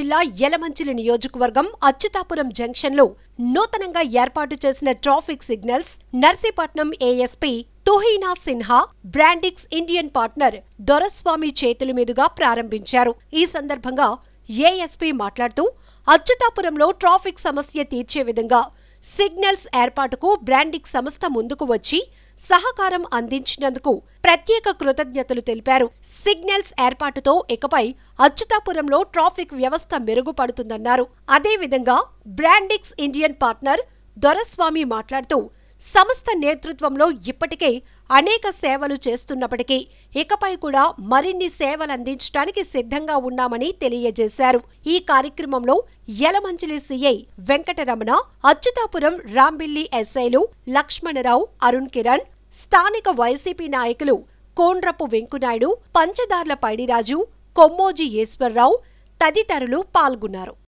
జిల్లా యలమంచిలి నియోజకవర్గం అచ్యుతాపురం జంక్షన్ లో నూతనంగా ఏర్పాటు చేసిన traffic signals Narsipatnam ASP Tuhina Sinha Brandix Indian partner Doraswamy చేతుల మీదుగా ప్రారంభించారు ఈ సందర్భంగా ఏఎస్పీ మాట్లాడుతూ అచ్యుతాపురంలో ట్రాఫిక్ సమస్య తీర్చే విధంగా సిగ్నల్స్ ఏర్పాటుకు బ్రాండిక్ సంస్థ ముందుకు వచ్చి సహకారం అందించినందుకు ప్రత్యేక కృతజ్ఞతలు తెలిపారు సిగ్నల్స్ ఏర్పాటుతో ఇకపై అచ్యుతాపురంలో ట్రాఫిక్ వ్యవస్థ మెరుగుపడుతుందన్నారు అదేవిధంగా బ్రాండిక్స్ ఇండియన్ పార్ట్నర్ దొరస్వామి మాట్లాడుతూ సంస్థ నేతృత్వంలో ఇప్పటికే అనేక సేవలు చేస్తున్నప్పటికీ ఇకపై కూడా మరిన్ని సేవలు అందించడానికి సిద్ధంగా ఉన్నామని తెలియజేశారు ఈ కార్యక్రమంలో యలమంచిలి సీఐ వెంకటరమణ అచ్యుతాపురం రాంబిల్లి ఎస్ఐలు లక్ష్మణరావు అరుణ్ కిరణ్ స్థానిక వైసీపీ నాయకులు కోండ్రపు వెంకునాయుడు పంచదార్ల పైడిరాజు కొమ్మోజీ ఈశ్వర్రావు తదితరులు పాల్గొన్నారు